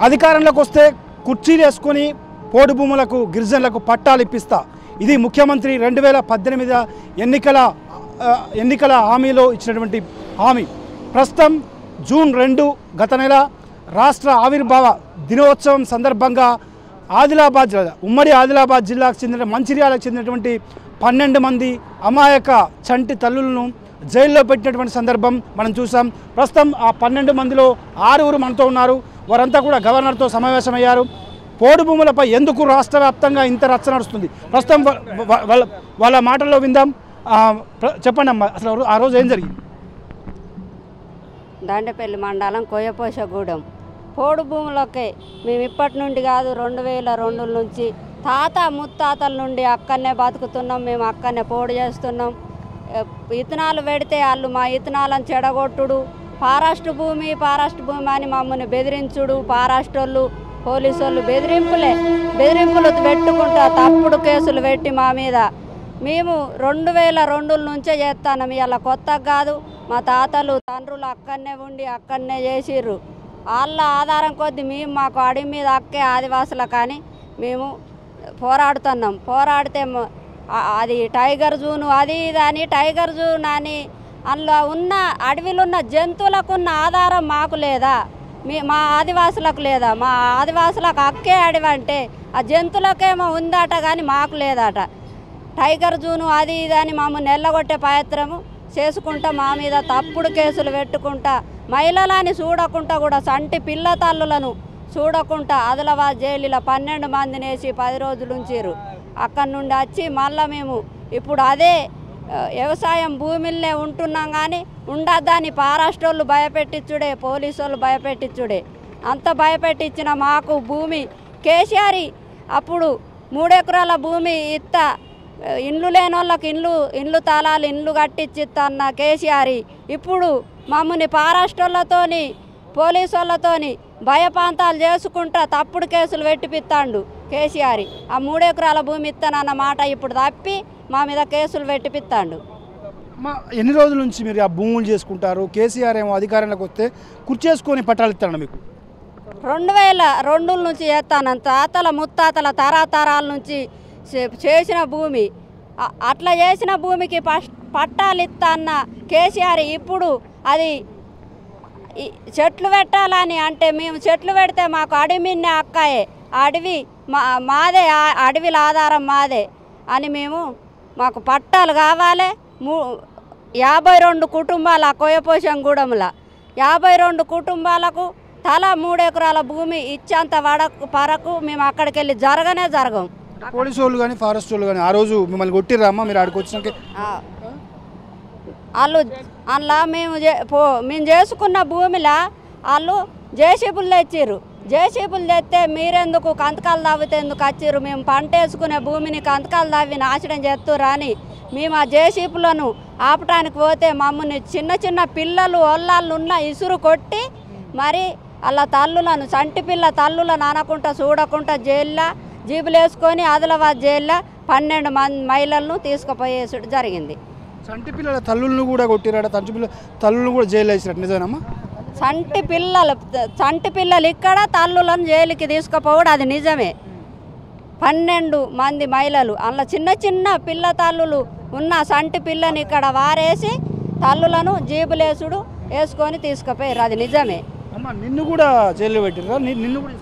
అధికారంలోకి వస్తే కుర్చీలు వేసుకొని పోడు భూములకు గిరిజనులకు పట్టాలు ఇప్పిస్తా ఇది ముఖ్యమంత్రి రెండు వేల పద్దెనిమిది ఎన్నికల ఆ, ఎన్నికల హామీలో ఇచ్చినటువంటి హామీ ప్రస్తుతం జూన్ రెండు గత నెల రాష్ట్ర ఆవిర్భావ దినోత్సవం సందర్భంగా ఆదిలాబాద్ జిల్లా ఉమ్మడి ఆదిలాబాద్ జిల్లాకు చెందిన మంచిర్యాలకు చెందినటువంటి పన్నెండు మంది అమాయక చంటి తల్లులను జైల్లో పెట్టినటువంటి సందర్భం మనం చూసాం ప్రస్తుతం ఆ పన్నెండు మందిలో ఆరుగురు మనతో ఉన్నారు వారంతా కూడా గవర్నర్తో సమావేశమయ్యారు పోడు భూములపై ఎందుకు రాష్ట్ర వ్యాప్తంగా ఇంత రచ్చ నడుస్తుంది ప్రస్తుతం వా- వా- వాళ్ళ వాళ్ళ మాటల్లో విందాం ఆ, ప్ర- చెప్పండి అమ్మా అసలు ఆ రోజు ఏం జరిగింది దండపల్లి మండలం కొయ్యపోషగూడెం పోడు భూములకే మేము ఇప్పటి నుండి కాదు రెండు వేల రెండు నుంచి తాత ముత్తాతల నుండి అక్కడనే బతుకుతున్నాం మేము అక్కడనే పోడు చేస్తున్నాం ఏ, ఇత్తనాలు పెడితే వాళ్ళు మా ఇత్తనాలను చెడగొట్టుడు ఫారెస్ట్ భూమి ఫారెస్ట్ భూమి అని మమ్మల్ని బెదిరించుడు ఫారెస్ట్ వాళ్ళు పోలీసు వాళ్ళు బెదిరింపులే బెదిరింపులు పెట్టుకుంటా తప్పుడు కేసులు పెట్టి మా మీద మేము రెండు వేల రెండు నుంచే చేస్తాను ఇలా కొత్తగా కాదు మా తాతలు తండ్రులు అక్కడనే ఉండి అక్కడనే చేసిర్రు వాళ్ళ ఆధారం కొద్దీ మేము మాకు అడవి మీద అక్కే ఆదివాసుల కానీ మేము పోరాడుతున్నాం పోరాడితే మ- ఆ- అది టైగర్ జూను అది ఇది అని టైగర్ జూన్ అని అందులో ఉన్న అడవిలో ఉన్న జంతువులకు ఉన్న ఆధారం మాకు లేదా మీ మా ఆదివాసులకు లేదా మా ఆదివాసులకు అక్కే అడవి అంటే ఆ జంతువులకేమో ఉందట కానీ మాకు లేదట టైగర్ జూను అది ఇది అని మమ్మల్ని నెల్లగొట్టే ప్రయత్నము చేసుకుంటా మా మీద తప్పుడు కేసులు పెట్టుకుంటా మహిళలని చూడకుండా కూడా సంటి పిల్ల తల్లులను చూడకుండా ఆదిలాబాద్ జైలులో పన్నెండు మందిని వేసి పది రోజులు ఉంచారు అక్కడి నుండి వచ్చి మళ్ళీ మేము ఇప్పుడు అదే ఆ, వ్యవసాయం భూమిల్నే ఉంటున్నాం కానీ ఉండద్దని పారాష్ట్రోళ్ళు భయపెట్టించుడే పోలీసు వాళ్ళు భయపెట్టించుడే అంత భయపెట్టించిన మాకు భూమి కేసీఆర్ అప్పుడు మూడెకరాల భూమి ఇత్త ఇండ్లు లేని వాళ్ళకి ఇండ్లు ఇండ్లు తాళాలు ఇండ్లు కట్టించిత్తన్న కేసీఆర్ ఇప్పుడు మమ్మల్ని పారాష్ట్రోళ్ళతోని పోలీసు వాళ్ళతోని భయపాంతాలు చేసుకుంటా తప్పుడు కేసులు పెట్టిపిత్తాండు కేసీఆర్ ఆ మూడెకరాల భూమి ఇస్తానన్న మాట ఇప్పుడు తప్పి మా మీద కేసులు పెట్టిపిత్తాండు అమ్మా ఎన్ని రోజుల నుంచి మీరు ఆ భూములు చేసుకుంటారు కేసీఆర్ ఏమో అధికారంలోకి వస్తే కుర్చేసుకొని పట్టాలు ఇస్తాడు మీకు రెండు వేల రెండు నుంచి చేస్తాను తాతల ముత్తాతల తరాతరాల నుంచి చే- చేసిన భూమి అ- అట్లా చేసిన భూమికి పష్- పట్టాలు ఇస్తా అన్న కేసీఆర్ ఇప్పుడు అది ఈ చెట్లు పెట్టాలని అంటే మేము చెట్లు పెడితే మాకు అడవిన్నే అక్కాయే ఆ అడవి మా మాదే ఆ అడవిల ఆధారం మాదే అని మేము మాకు పట్టాలు కావాలి మూ యాభై రెండు కుటుంబాల కోయపోషంగూడెంల యాభై రెండు కుటుంబాలకు తల మూడు ఎకరాల భూమి ఇచ్చేంత వడకు పరకు మేము అక్కడికి వెళ్ళి జరగనే జరగం పోలీసు వాళ్ళు కానీ ఫారెస్ట్ వాళ్ళు కానీ ఆ రోజు మిమ్మల్ని కొట్టిర్రా అమ్మా మీరు ఆడికి వచ్చినాక ఆ, వాళ్ళు అందులో మేము చే- పో మేము చేసుకున్న భూమిలో వాళ్ళు జేసీబులు తెచ్చిర్రు జేసీబులు తెస్తే మీరెందుకు కంతకాలు తవ్వితే ఎందుకు వచ్చిర్రు మేము పంట వేసుకునే భూమిని కంతకాలు తవ్వి నాశనం చేస్తుర్రు అని మేము ఆ జేసీబులను ఆపటానికి పోతే మమ్మల్ని చిన్న చిన్న పిల్లలు ఒళ్ళాళ్ళు ఉన్న ఇసురు కొట్టి మరి అలా తల్లులను సంటి పిల్ల తల్లులను అనకుండా చూడకుండా జైల్లో జీబులు వేసుకొని ఆదిలాబాద్ జైల్లో పన్నెండు మంది మహిళలను తీసుకుపోయేసుడు జరిగింది చంటి పిల్లల తల్లులను కూడా కొట్టిరాడ తంటి పిల్లల తల్లులను కూడా జైలు వేసినట్టు నిజమేనమ్మా సంటి పిల్లలు సంటి పిల్లలు ఇక్కడ తల్లులను జైలుకి తీసుకుపోవడం అది నిజమే పన్నెండు మంది మహిళలు అందులో చిన్న చిన్న పిల్ల తల్లులు ఉన్న సంటి పిల్లని ఇక్కడ వారేసి తల్లులను జీబులేసుడు వేసుకొని తీసుకుపోయారు అది నిజమే అమ్మ నిన్ను కూడా జైల్లో పెట్టిర్రా ని- నిన్ను కూడా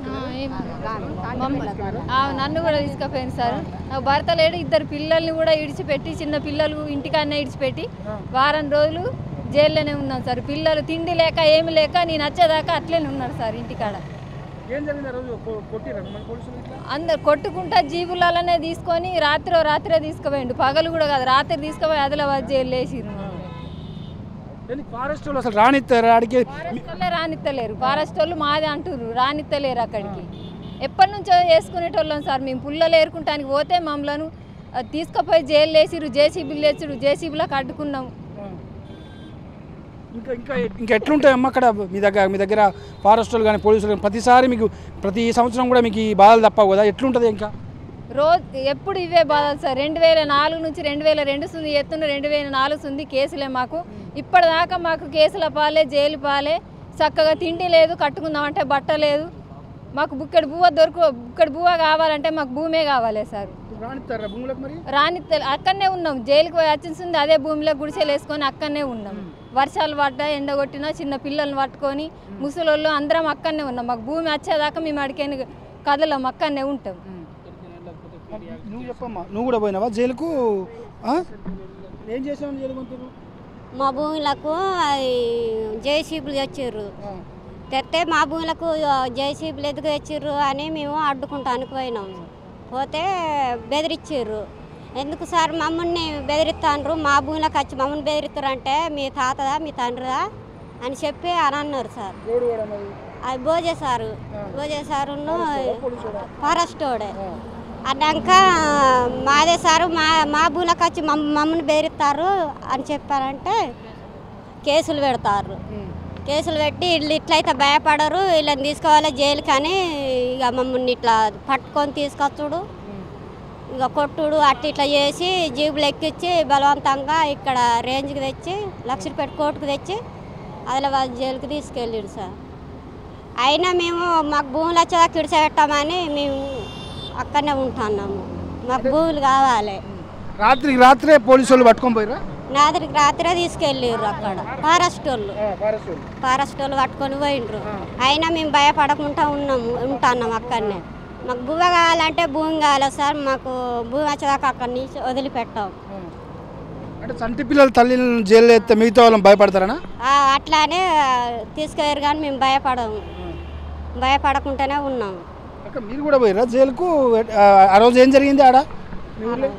ఆ, నన్ను కూడా తీసుకుపోయింది సార్ నాకు భర్త లేడు ఇద్దరు పిల్లల్ని కూడా ఇడిచిపెట్టి చిన్న పిల్లలు ఇంటికాడనే ఇడిచిపెట్టి వారం రోజులు జైల్లోనే ఉన్నాను సార్ పిల్లలు తిండి లేక ఏమి లేక నేను వచ్చేదాకా అట్లనే ఉన్నారు సార్ ఇంటికాడ ఏం జరిగింది ఆ రోజు కొ- కొట్టిర్రా మిమ్మల్ని పోలీసులు ఇట్లా? అందరు కొట్టుకుంటా జీబులలోనే తీసుకొని రాత్రి రాత్రే తీసుకుపోయిండు పగలు కూడా కాదు రాత్రి తీసుకుపోయి ఆదిలాబాద్ జైలు వేసిరు ఏంది ఫారెస్ట్ వాళ్ళు అసలు రానిస్తారా ఆడికి ఫారెస్ట్ వాళ్ళే రానిత్తలేరు ఫారెస్ట్ వాళ్ళు మాది అంటుర్రు రానిత్తలేరు అక్కడికి ఎప్పటి నుంచో చేసుకునేటోళ్ళం సార్ మేము పుల్లలు ఏరుకుంటానికి పోతే మమ్మల్ని ఆ, తీసుకుపోయి జైలు వేసిరు జేసీబీలు వేసిరు జేసీబీలకు అడ్డుకున్నాం ఇంకా ఇంకా ఇంకా ఎట్లుంటాయమ్మా అక్కడ మీ దగ్గర మీ దగ్గర ఫారెస్ట్ వాళ్ళు కానీ పోలీసులు కానీ ప్రతిసారి మీకు ప్రతి సంవత్సరం కూడా మీకు ఈ బాధలు తప్పవు కదా ఎట్లుంటుంది ఇంకా రోజు ఎప్పుడు ఇవే బాధలు సార్ రెండు వేల నాలుగు నుంచి రెండు వేల రెండు సుంది ఎత్తున రెండు వేల నాలుగు సుంది కేసులే మాకు ఇప్పటిదాకా మాకు కేసుల పాలే జైలు పాలే చక్కగా తిండి లేదు కట్టుకుందామంటే బట్ట లేదు మాకు బుక్కడి బువ్వ దొరకు బుక్కడి బువ్వ కావాలంటే మాకు భూమే కావాలి సార్ రానిస్తారా భూములకు మరి రాని తె- అక్కడనే ఉన్నాం జైలుకి పోయి వచ్చింది అదే భూమిలో గుడిసెలు వేసుకొని అక్కడనే ఉన్నాం వర్షాలు పడ్డా ఎండ కొట్టినా చిన్న పిల్లల్ని పట్టుకొని ముసలోళ్ళు అందరం అక్కడనే ఉన్నాం మాకు భూమి వచ్చేదాకా మేము అడిగేని కదలం అక్కడనే ఉంటాం నువ్వు చెప్పమ్మా నువ్వు కూడా పోయినావా జైలుకు ఆ? ఏం చేసావు జైలు పంపారు మా భూములకు అది జేసీబీలు తెచ్చిర్రు తెస్తే మా భూములకు జేసీబీలు ఎందుకు తెచ్చిర్రు అని మేము అడ్డుకుంటానికి పోయినాం పోతే బెదిరించారు ఎందుకు సార్ మమ్మల్ని బెదిరిస్తాండ్రు మా భూమిలోకి వచ్చి మమ్మల్ని బెదిరిస్తారు అంటే మీ తాతదా మీ తండ్రిదా అని చెప్పి అని అన్నారు సార్ ఎవడు కూడా మరి అది భోజే సారు భోజే సారును ఫారెస్ట్ వాడే అన్నాక మాదే సారు మా మా భూమిలోకి వచ్చి మమ్మ మమ్మల్ని బెదిరిస్తారు అని చెప్పారంటే కేసులు పెడతారు కేసులు పెట్టి వీళ్ళు ఇట్లయితే భయపడరు వీళ్ళని తీసుకోవాలి జైలుకి అని ఇక మమ్మల్ని ఇట్లా పట్టుకొని తీసుకొచ్చుడు ఇక కొట్టుడు అట్ట ఇట్లా చేసి జీబులు ఎక్కించి బలవంతంగా ఇక్కడ రేంజ్కి తెచ్చి లక్షపేట కోర్టుకు తెచ్చి ఆదిలాబాద్ జైలుకి తీసుకెళ్ళాడు సార్ అయినా మేము మాకు భూములు వచ్చేదాకా ఇడిచిపెట్టామని మేము అక్కడనే ఉంటున్నాము మాకు భూములు కావాలి రాత్రికి రాత్రే పోలీసు వాళ్ళు పట్టుకొని పోయిరా నాదరికి రాత్రే తీసుకెళ్ళారు అక్కడ ఫారెస్ట్ వాళ్ళు ఫారెస్ట్ వాళ్ళు పట్టుకొని పోయిండ్రు అయినా మేము భయపడకుండా ఉన్నాము ఉంటున్నాం అక్కడనే మాకు భూమి కావాలంటే భూమి కావాలి సార్ మాకు భూమి వచ్చేదాకా అక్కడి నుంచి వదిలిపెట్టాం అంటే చంటి పిల్లల తల్లిని జైలు ఎత్తే మిగతా వాళ్ళని భయపడతారనా ఆ, అట్లానే తీసుకెళ్ళారు కానీ మేము భయపడము భయపడకుండానే ఉన్నాం అక్క మీరు కూడా పోయిరా జైలుకు ఆ, ఆ రోజు ఏం జరిగింది ఆడ మీ ఊర్లో?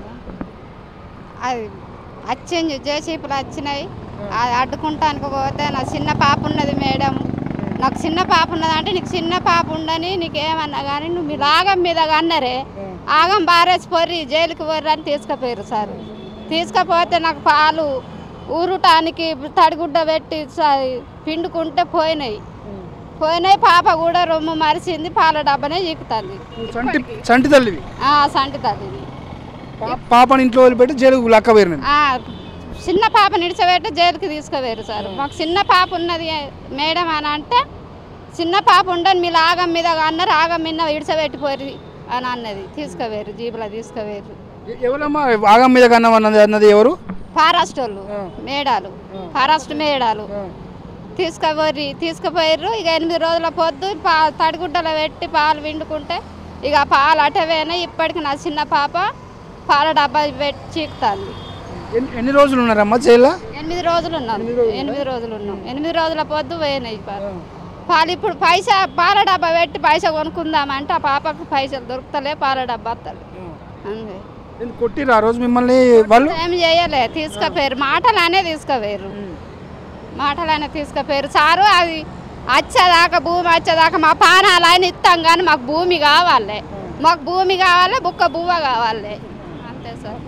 అది వచ్చింది జేసీపీలు వచ్చినాయి అది అడ్డుకుంటానికి పోతే నా చిన్న పాప ఉన్నది మేడం నాకు చిన్న పాప ఉన్నది అంటే నీకు చిన్న పాప ఉండని నీకేమన్నా కానీ నువ్వు మీ రాగం మీద అన్నరే ఆగం బారేసి పొర్రి జైలుకి పోర్రి అని తీసుకుపోయారు సార్ తీసుకపోతే నాకు పాలు ఊరుటానికి తడిగుడ్డ పెట్టి స- పిండుకుంటే పోయినాయి పోయినాయి పాప కూడా రొమ్ము మరిచింది పాల డబ్బనే చిక్కుతుంది నువ్వు చంటి చంటి తల్లివి ఆ, సంటి తల్లిది పా- పాపని ఇంట్లో వదిలిపెట్టి జైలుకు లక్క పోయిరు నేను ఆ, చిన్న పాప నిడిచబెట్టి జైలుకి తీసుకుపోయారు సార్ మాకు చిన్న పాప ఉన్నది మేడం అని అంటే చిన్న పాప ఉండని మీ ఆగం మీద అన్నారు ఆగం మీద ఇడిచబెట్టిపోరు అని అన్నది తీసుకుపోయారు జీబులో తీసుకుపోయారు ఎ- ఎవరమ్మా ఆగం మీద కన్నా అన్నది అన్నది ఎవరు ఫారెస్ట్ వాళ్ళు మేడాలు ఫారెస్ట్ మేడాలు తీసుకుపోయి తీసుకుపోయారు ఇక ఎనిమిది రోజుల పొద్దు పా తడిగుడ్డలో పెట్టి పాలు పిండుకుంటే ఇక ఆ పాలు అటవేనా ఇప్పటికి నా చిన్న పాప పాల డబ్బా పెట్టి చీకుతుంది ఎన్ని- ఎన్ని రోజులు ఉన్నారమ్మా జైల్లో ఎనిమిది రోజులు ఉన్నాం ఎనిమిది రోజులు ఉన్నాం ఎనిమిది రోజుల పొద్దు పోయినాయి పాలు పాలు ఇప్పుడు పైసా పాల డబ్బా పెట్టి పైసా కొనుక్కుందామంటే ఆ పాపకు పైసలు దొరుకుతలే పాల డబ్బా వస్తలే అంతే ఎందుకు కొట్టిర్రు ఆ రోజు మిమ్మల్ని వాళ్ళు ఏం చేయలే తీసుకుపోయారు మాటలానే తీసుకుపోయారు మాటలానే తీసుకుపోయారు సారు అది వచ్చేదాకా భూమి వచ్చేదాకా మా పానాలు ఆయన ఇస్తాం కానీ మాకు భూమి కావాలి మాకు భూమి కావాలి బుక్క బువ్వ కావాలి అంతే సార్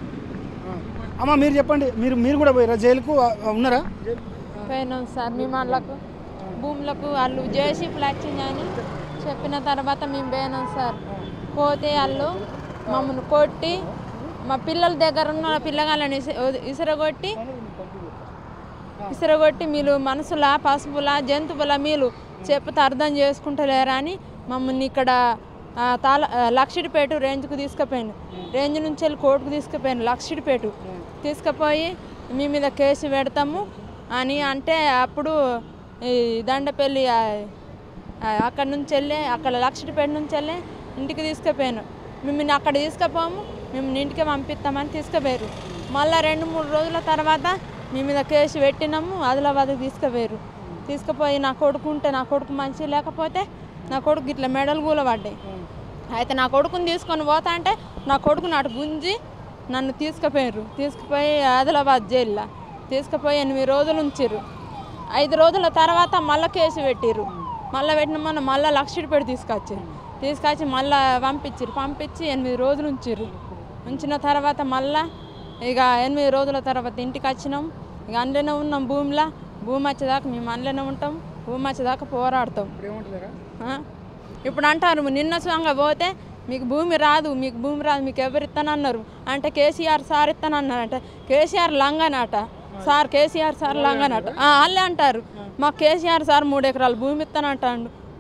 అమ్మ మీరు చెప్పండి మీరు మీరు కూడా పోయిరా జైలుకు ఆ, ఉన్నారా పోయినాం సార్ మేము వాళ్ళకు భూములకు వాళ్ళు జేసీపీలు వచ్చిందని చెప్పిన తర్వాత మేము పోయినాం సార్ పోతే వాళ్ళు మమ్మల్ని కొట్టి మా పిల్లల దగ్గర ఉన్న పిల్లగాళ్ళని ఇసి- ఇసురగొట్టి ఇసురగొట్టి మీరు మనసులా పసుపులా జంతువుల మీరు చెప్తే అర్థం చేసుకుంటలేరా అని మమ్మల్ని ఇక్కడ ఆ, తాల ఆ, లక్షిడిపేట రేంజ్కు తీసుకుపోయాను రేంజ్ నుంచి వెళ్ళి కోర్టుకు తీసుకుపోయాను లక్షిడిపేట తీసుకుపోయి మీ మీద కేసు పెడతాము అని అంటే అప్పుడు ఈ దండపల్లి ఆ, ఆ, అక్కడ నుంచి వెళ్ళి అక్కడ లక్షడిపేట నుంచి వెళ్ళి ఇంటికి తీసుకుపోయాను మిమ్మల్ని అక్కడ తీసుకుపోము మిమ్మల్ని ఇంటికి పంపిస్తామని తీసుకుపోయారు మళ్ళీ రెండు మూడు రోజుల తర్వాత మీ మీద కేసు పెట్టినాము ఆదిలాబాద్కి తీసుకుపోయారు తీసుకుపోయి నా కొడుకు ఉంటే నా కొడుకు మంచి లేకపోతే నా కొడుకు ఇట్లా మెడలు కూలబడ్డాయి అయితే నా కొడుకుని తీసుకొని పోతా అంటే నా కొడుకు నాటు గుంజి నన్ను తీసుకుపోయారు తీసుకుపోయి ఆదిలాబాద్ జైల్లో తీసుకుపోయి ఎనిమిది రోజులు ఉంచారు ఐదు రోజుల తర్వాత మళ్ళీ కేసు పెట్టిర్రు మళ్ళీ పెట్టిన మొన్న మళ్ళీ లక్షడిపేట తీసుకొచ్చారు తీసుకొచ్చి మళ్ళీ పంపించారు పంపించి ఎనిమిది రోజులు ఉంచారు ఉంచిన తర్వాత మళ్ళా ఇక ఎనిమిది రోజుల తర్వాత ఇంటికి వచ్చినాం ఇక అందులోనే ఉన్నాం భూమిలో భూమి వచ్చేదాకా మేము అందులోనే ఉంటాం భూమి వచ్చేదాకా పోరాడతాం ఆ? ఇప్పుడు అంటారు నిన్న సంగా పోతే మీకు భూమి రాదు మీకు భూమి రాదు మీకు ఎవరు ఇస్తానన్నారు అంటే కేసీఆర్ సార్ ఇస్తానన్నారు అంటే కేసీఆర్ లంగనట సార్ కేసీఆర్ సార్ లంగనట ఆ, వాళ్ళే అంటారు మాకు కేసీఆర్ సార్ మూడు ఎకరాలు భూమి ఇస్తానంటాడు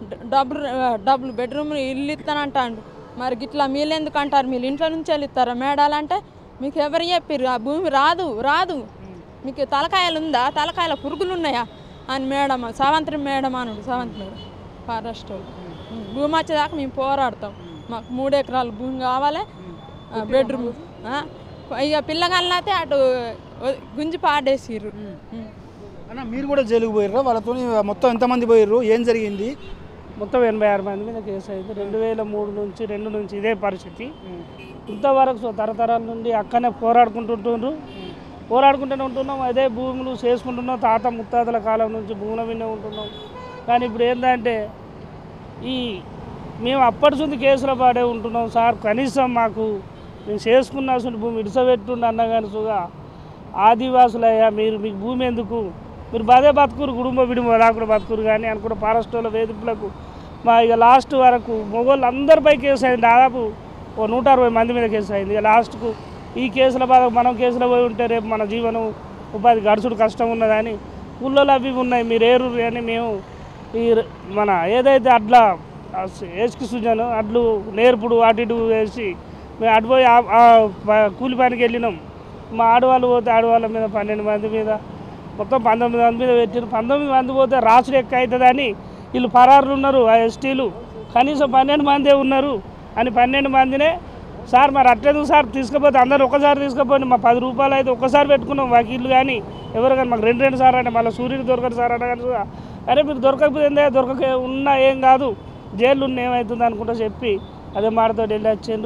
డ- డబుల్ డబుల్ బెడ్రూమ్ ఇల్లు ఇస్తానంటాడు మరి గిట్లా మీరు ఎందుకు అంటారు మీరు ఇంట్లో నుంచి వెళ్ళి ఇస్తారా మేడాలంటే మీకు ఎవరు చెప్పారు ఆ భూమి రాదు రాదు మీకు తలకాయలు ఉందా తలకాయల పురుగులు ఉన్నాయా అని మేడం సావంత్రి మేడం అనుడు సావంత్ మేడం ఫారెస్ట్ వాళ్ళు. ఉమ్, భూమి వచ్చేదాకా మేము పోరాడతాం మాకు మూడు ఎకరాల భూమి కావాలి ఆ, బెడ్రూమ్ ఆ, ఇక పిల్లగాళ్ళైతే అటు వ- గుంజి పాడేసిర్రు ఉమ్. అన్న మీరు కూడా జైలుకు పోయిర్రా వాళ్ళతో మొత్తం ఎంతమంది పోయిర్రు ఏం జరిగింది మొత్తం ఎనభై ఆరు మంది మీద కేసు అయింది రెండు వేల మూడు నుంచి రెండు నుంచి ఇదే పరిస్థితి ఇంతవరకు సో తరతరాల నుండి అక్కనే పోరాడుకుంటుంటుండ్రు పోరాడుకుంటూనే ఉంటున్నాం అదే భూములు చేసుకుంటున్నాం తాత ముత్తాతల కాలం నుంచి భూముల మీదే ఉంటున్నాం కానీ ఇప్పుడు ఏంటంటే ఈ మేము అప్పటి నుంచి కేసుల పాడే ఉంటున్నాం సార్ కనీసం మాకు మేము చేసుకున్నాల్సిన భూమి ఇడిసబెట్టుండి అన్న కానీ సుగా ఆదివాసులయ్యా మీరు మీకు భూమి ఎందుకు మీరు బాధే బతుకురు కుటుంబ విడుమ రాకుండా బతుకురు కానీ అనుకుంటే ఫారెస్ట్ వాళ్ళ వేధింపులకు మా ఇక లాస్ట్ వరకు మొగోళ్ళు అందరిపై కేసు అయింది దాదాపు ఓ నూట అరవై మంది మీద కేసు అయింది ఇక లాస్ట్కు ఈ కేసుల బాధ మనం కేసులో పోయి ఉంటే రేపు మన జీవనం ఉపాధి గడుచుడు కష్టం ఉన్నదని ఊళ్ళో అవి ఇవి ఉన్నాయి మీరు ఏరు అని మేము ఈ ర- మన ఏదైతే అట్లా ఏసుకు సుజాను అడ్లు నేర్పుడు అటు ఇటు వేసి మేము అటు పోయి ఆ- ఆ ప- కూలి పనికి వెళ్ళినాం మా ఆడవాళ్ళు పోతే ఆడవాళ్ళ మీద పన్నెండు మంది మీద మొత్తం పంతొమ్మిది మంది మీద పెట్టిన పంతొమ్మిది మంది పోతే రాసుడు ఎక్క అవుతుందని వీళ్ళు పరారులు ఉన్నారు ఆ ఎస్టీలు కనీసం పన్నెండు మందే ఉన్నారు అని పన్నెండు మందినే సార్ మరి అట్లేదు సార్ తీసుకుపోతే అందరు ఒకసారి తీసుకుపోయి మా పది రూపాయలు అయితే ఒక్కసారి పెట్టుకున్నాం వకీళ్ళు కానీ ఎవరు కానీ మాకు రెండు రెండు సార్ అంటే మళ్ళీ సూర్యుడు దొరకదు సార్ అంటే కానీ అరే మీకు దొరకకపోయిందే దొరకక ఉన్నా ఏం కాదు జైలు ఉన్న ఏమవుతుంది అనుకుంటా చెప్పి అదే మాటతో వెళ్ళి వచ్చిండు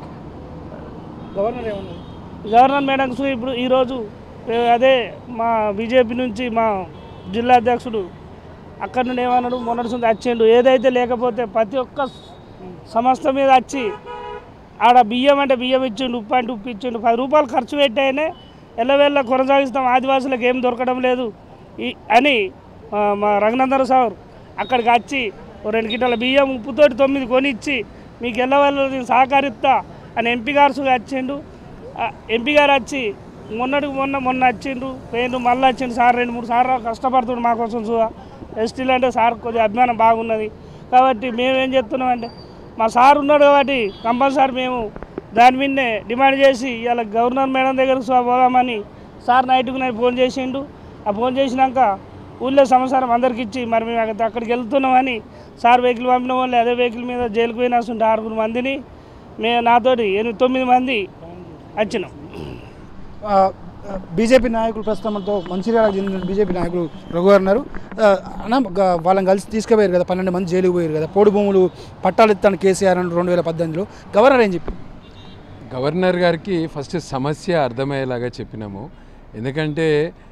గవర్నర్ ఏమన్నారు గవర్నర్ మేడంస్ ఇప్పుడు ఈరోజు ఏ, అదే మా బీజేపీ నుంచి మా జిల్లా అధ్యక్షుడు అక్కడ నుండి ఏమన్నాడు మొన్నటి నుంచి వచ్చిండు ఏదైతే లేకపోతే ప్రతి ఒక్క సంస్థ మీద వచ్చి ఆడ బియ్యం అంటే బియ్యం ఇచ్చిండు ఉప్పు అంటే ఉప్పు ఇచ్చిండు పది రూపాయలు ఖర్చు పెట్టాయనే ఎల్లవేళ్ళ కొనసాగిస్తాం ఆదివాసులకు ఏం దొరకడం లేదు ఈ అని ఆ, మా రఘునందన సార్ అక్కడికి వచ్చి ఓ రెండు గిన్నెల బియ్యం ఉప్పుతోటి తొమ్మిది కొనిచ్చి మీకు ఎల్లవేళ నేను సహకరిస్తా అని ఎంపీ గారు సుగా వచ్చిండు ఆ, ఎంపీ గారు వచ్చి మొన్నటికి మొన్న మొన్న వచ్చిండు పోయిండు మళ్ళీ వచ్చిండు సార్ రెండు మూడు సార్లు కష్టపడుతుండు మా కోసం సుగా ఎస్టీలు అంటే సార్ కొద్దిగా అభిమానం బాగున్నది కాబట్టి మేమేం చెప్తున్నాం అంటే మా సార్ ఉన్నాడు కాబట్టి కంపల్సరీ మేము దాని మీదనే డిమాండ్ చేసి ఇలా గవర్నర్ మేడం దగ్గరకు సో పోదామని సార్ నైట్కు నైట్ ఫోన్ చేసిండు ఆ ఫోన్ చేసినాక ఊళ్ళో సంవత్సరం అందరికి ఇచ్చి మరి మేము అక్కడ- అక్కడికి వెళ్తున్నామని సార్ వెహికల్ పంపిన వాళ్ళు అదే వెహికల్ మీద జైలుకు పోయినాస్తుంటే ఆరుగురు మందిని మేము నాతోటి ఎనిమిది తొమ్మిది మంది వచ్చినాం ఆ, ఆ, బీజేపీ నాయకులు ప్రస్తుతంతో మంచిర్యాలకు చెందిన బీజేపీ నాయకులు రఘు గారు ఉన్నారు ఆ, అన్న గ- వాళ్ళని కలిసి తీసుకుపోయారు కదా పన్నెండు మంది జైలుకు పోయారు కదా పోడు భూములు పట్టాలు ఇస్తాను కేసీఆర్ అని రెండు వేల పద్దెనిమిదిలో గవర్నర్ ఏం చెప్పి గవర్నర్ గారికి ఫస్ట్ సమస్య అర్థమయ్యేలాగా చెప్పినాము ఎందుకంటే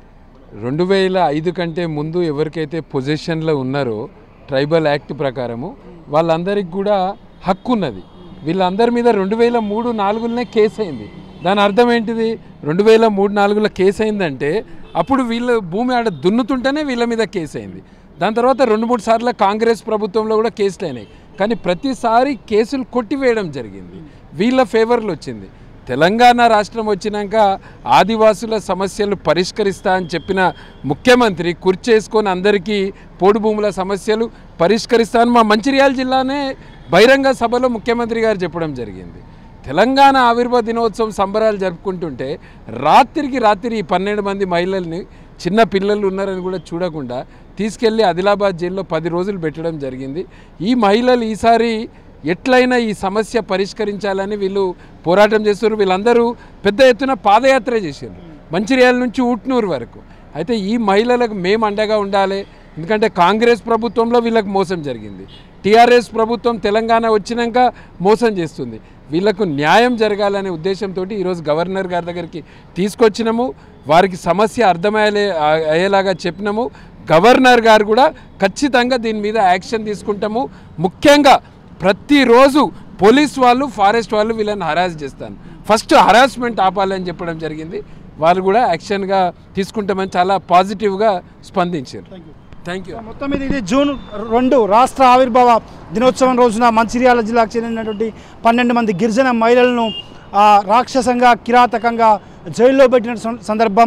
రెండు వేల ఐదు కంటే ముందు ఎవరికైతే పొజిషన్లో ఉన్నారో ట్రైబల్ యాక్ట్ ప్రకారము వాళ్ళందరికీ కూడా హక్కు ఉన్నది వీళ్ళందరి మీద రెండు వేల మూడు నాలుగులోనే కేసు అయింది దాని అర్థం ఏంటిది రెండు వేల మూడు నాలుగులో కేసు అయిందంటే అప్పుడు వీళ్ళ భూమి ఆడ దున్నుతుంటేనే వీళ్ళ మీద కేసు అయింది దాని తర్వాత రెండు మూడు సార్లు కాంగ్రెస్ ప్రభుత్వంలో కూడా కేసులు అయినాయి కానీ ప్రతిసారి కేసులు కొట్టివేయడం జరిగింది వీళ్ళ ఫేవర్లో వచ్చింది తెలంగాణ రాష్ట్రం వచ్చినాక ఆదివాసుల సమస్యలు పరిష్కరిస్తా అని చెప్పిన ముఖ్యమంత్రి కుర్చేసుకొని అందరికీ పోడు భూముల సమస్యలు పరిష్కరిస్తా అని మా మంచిర్యాల జిల్లానే బహిరంగ సభలో ముఖ్యమంత్రి గారు చెప్పడం జరిగింది తెలంగాణ ఆవిర్భావ దినోత్సవం సంబరాలు జరుపుకుంటుంటే రాత్రికి రాత్రి ఈ పన్నెండు మంది మహిళల్ని చిన్న పిల్లలు ఉన్నారని కూడా చూడకుండా తీసుకెళ్ళి ఆదిలాబాద్ జైల్లో పది రోజులు పెట్టడం జరిగింది ఈ మహిళలు ఈసారి ఎట్లయినా ఈ సమస్య పరిష్కరించాలని వీళ్ళు పోరాటం చేస్తున్నారు వీళ్ళందరూ పెద్ద ఎత్తున పాదయాత్ర చేశారు మంచిర్యాల నుంచి ఊట్నూరు వరకు అయితే ఈ మహిళలకు మేము అండగా ఉండాలి ఎందుకంటే కాంగ్రెస్ ప్రభుత్వంలో వీళ్ళకి మోసం జరిగింది టీఆర్ఎస్ ప్రభుత్వం తెలంగాణ వచ్చినాక మోసం చేస్తుంది వీళ్ళకు న్యాయం జరగాలనే ఉద్దేశంతో ఈరోజు గవర్నర్ గారి దగ్గరికి తీసుకొచ్చినాము వారికి సమస్య అర్థమయ్యే అయ్యేలాగా చెప్పినాము గవర్నర్ గారు కూడా ఖచ్చితంగా దీని మీద యాక్షన్ తీసుకుంటాము ముఖ్యంగా ప్రతిరోజు పోలీస్ వాళ్ళు ఫారెస్ట్ వాళ్ళు వీళ్ళని హరాస్ చేస్తాను ఫస్ట్ హరాస్మెంట్ ఆపాలని చెప్పడం జరిగింది వాళ్ళు కూడా యాక్షన్గా తీసుకుంటామని చాలా పాజిటివ్గా స్పందించారు థ్యాంక్ యూ మొత్తం మీద ఇది జూన్ రెండు రాష్ట్ర ఆవిర్భావ దినోత్సవం రోజున మంచిర్యాల జిల్లాకు చెందినటువంటి పన్నెండు మంది గిరిజన మహిళలను ఆ, రాక్షసంగా కిరాతకంగా జైల్లో పెట్టిన సం- సందర్భం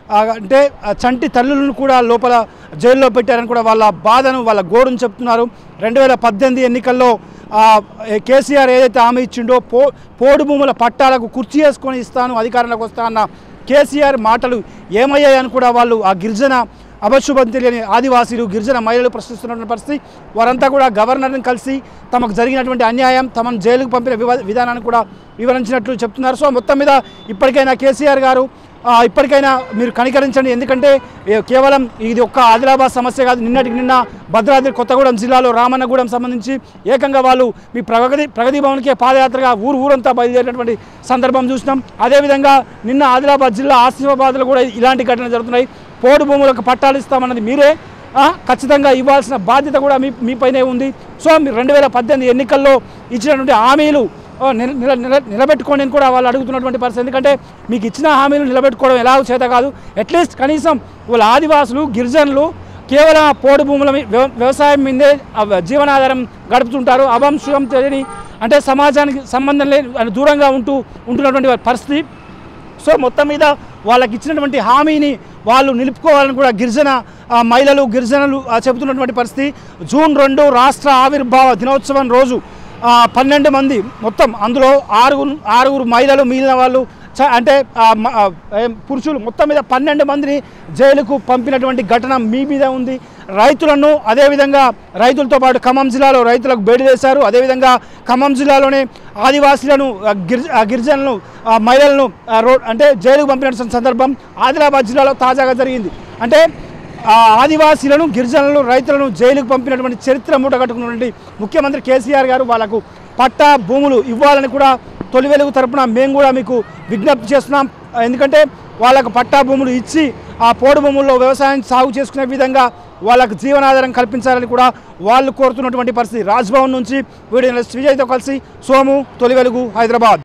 ఆ, అంటే ఆ, చంటి తల్లులను కూడా లోపల జైల్లో పెట్టారని కూడా వాళ్ళ బాధను వాళ్ళ గోడును చెప్తున్నారు రెండు వేల పద్దెనిమిది ఎన్నికల్లో ఆ, ఏ కేసీఆర్ ఏదైతే హామీ ఇచ్చిండో పో పోడు భూముల పట్టాలకు కుర్చీ వేసుకొని ఇస్తాను అధికారంలోకి వస్తా అన్న కేసీఆర్ మాటలు ఏమయ్యాయని కూడా వాళ్ళు ఆ గిరిజన అపశుభం తెలియని ఆదివాసీలు గిరిజన మహిళలు ప్రశ్నిస్తున్నటువంటి పరిస్థితి వారంతా కూడా గవర్నర్ని కలిసి తమకు జరిగినటువంటి అన్యాయం తమను జైలుకు పంపిన వివ- విధానాన్ని కూడా వివరించినట్లు చెప్తున్నారు సో మొత్తం మీద ఇప్పటికైనా కేసీఆర్ గారు ఆ, ఇప్పటికైనా మీరు కనికరించండి ఎందుకంటే ఏ- కేవలం ఇది ఒక్క ఆదిలాబాద్ సమస్య కాదు నిన్నటికి నిన్న భద్రాద్రి కొత్తగూడెం జిల్లాలో రామన్నగూడెం సంబంధించి ఏకంగా వాళ్ళు మీ ప్రగతి ప్రగతి భవన్కే పాదయాత్రగా ఊరు ఊరంతా బయలుదేరినటువంటి సందర్భం చూసినాం అదేవిధంగా నిన్న ఆదిలాబాద్ జిల్లా ఆసిఫాబాద్లో కూడా ఇలాంటి ఘటనలు జరుగుతున్నాయి పోడు భూములకు పట్టాలు ఇస్తామన్నది మీరే ఆ, ఖచ్చితంగా ఇవ్వాల్సిన బాధ్యత కూడా మీ మీపైనే ఉంది సో మీరు రెండు వేల పద్దెనిమిది ఎన్నికల్లో ఇచ్చినటువంటి హామీలు ఆ, నిల నిల నిల- నిలబెట్టుకోండి అని కూడా వాళ్ళు అడుగుతున్నటువంటి పరిస్థితి ఎందుకంటే మీకు ఇచ్చిన హామీలు నిలబెట్టుకోవడం ఎలా చేత కాదు అట్లీస్ట్ కనీసం వాళ్ళ ఆదివాసులు గిరిజనులు కేవలం ఆ పోడు భూముల మీ- వ్యవ- వ్యవసాయం మీదే ఆ జీవనాధారం గడుపుతుంటారు అభం శుభం తెలియని అంటే సమాజానికి సంబంధం లేని దూరంగా ఉంటూ ఉంటున్నటువంటి పరిస్థితి సో మొత్తం మీద వాళ్ళకి ఇచ్చినటువంటి హామీని వాళ్ళు నిలుపుకోవాలని కూడా గిరిజన ఆ, మహిళలు గిరిజనులు ఆ, చెబుతున్నటువంటి పరిస్థితి జూన్ రెండు రాష్ట్ర ఆవిర్భావ దినోత్సవం రోజు ఆ, పన్నెండు మంది మొత్తం అందులో ఆరుగురు ఆరుగురు మహిళలు మిగిలిన వాళ్ళు చ- అంటే ఆ, మ- ఆ, ఏం పురుషులు మొత్తం మీద పన్నెండు మందిని జైలుకు పంపినటువంటి ఘటన మీ మీద ఉంది రైతులను అదేవిధంగా రైతులతో పాటు ఖమ్మం జిల్లాలో రైతులకు బేడి వేశారు అదేవిధంగా ఖమ్మం జిల్లాలోనే ఆదివాసీలను ఆ, గిరిజ ఆ, గిరిజనులను ఆ, మహిళలను ఆ, రోడ్ అంటే జైలుకు పంపిన సందర్భం ఆదిలాబాద్ జిల్లాలో తాజాగా జరిగింది అంటే ఆ ఆదివాసీలను గిరిజనులను రైతులను జైలుకు పంపినటువంటి చరిత్ర మూటగట్టుకున్నటువంటి ముఖ్యమంత్రి కేసీఆర్ గారు వాళ్ళకు పట్టా భూములు ఇవ్వాలని కూడా తొలి వెలుగు తరపున మేము కూడా మీకు విజ్ఞప్తి చేస్తున్నాం ఎందుకంటే వాళ్ళకు పట్టా భూములు ఇచ్చి ఆ పోడు భూముల్లో వ్యవసాయం సాగు చేసుకునే విధంగా వాళ్ళకు జీవనాధారం కల్పించాలని కూడా వాళ్ళు కోరుతున్నటువంటి పరిస్థితి రాజ్భవన్ నుంచి వీడియో విజయ్తో కలిసి సోము తొలి వెలుగు హైదరాబాద్